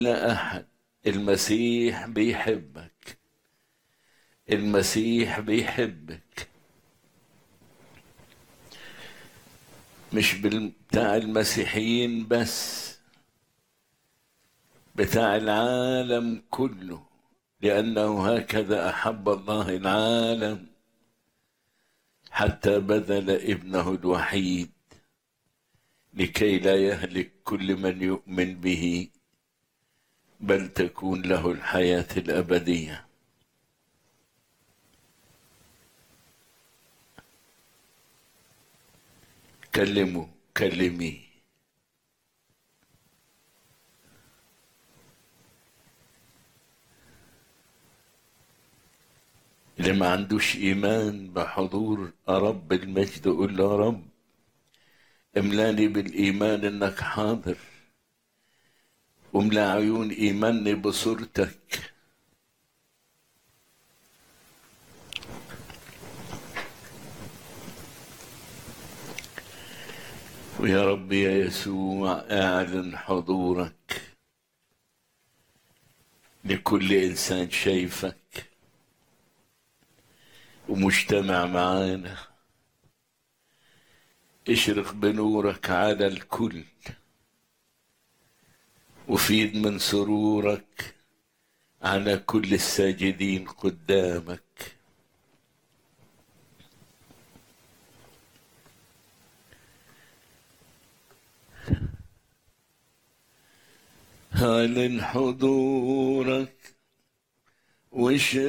لا أحد المسيح بيحبك المسيح بيحبك مش بتاع المسيحيين بس بتاع العالم كله لأنه هكذا أحب الله العالم حتى بذل ابنه الوحيد لكي لا يهلك كل من يؤمن به بل تكون له الحياة الأبدية كلموا كلمي اللي ما عندوش إيمان بحضور رب المجد قول له يا رب املاني بالإيمان إنك حاضر واملى عيون إيماني بصورتك ويا رب يا يسوع اعلن حضورك لكل انسان شايفك ومجتمع معانا اشرق بنورك على الكل وفيد من سرورك على كل الساجدين قدامك هل حضورك وش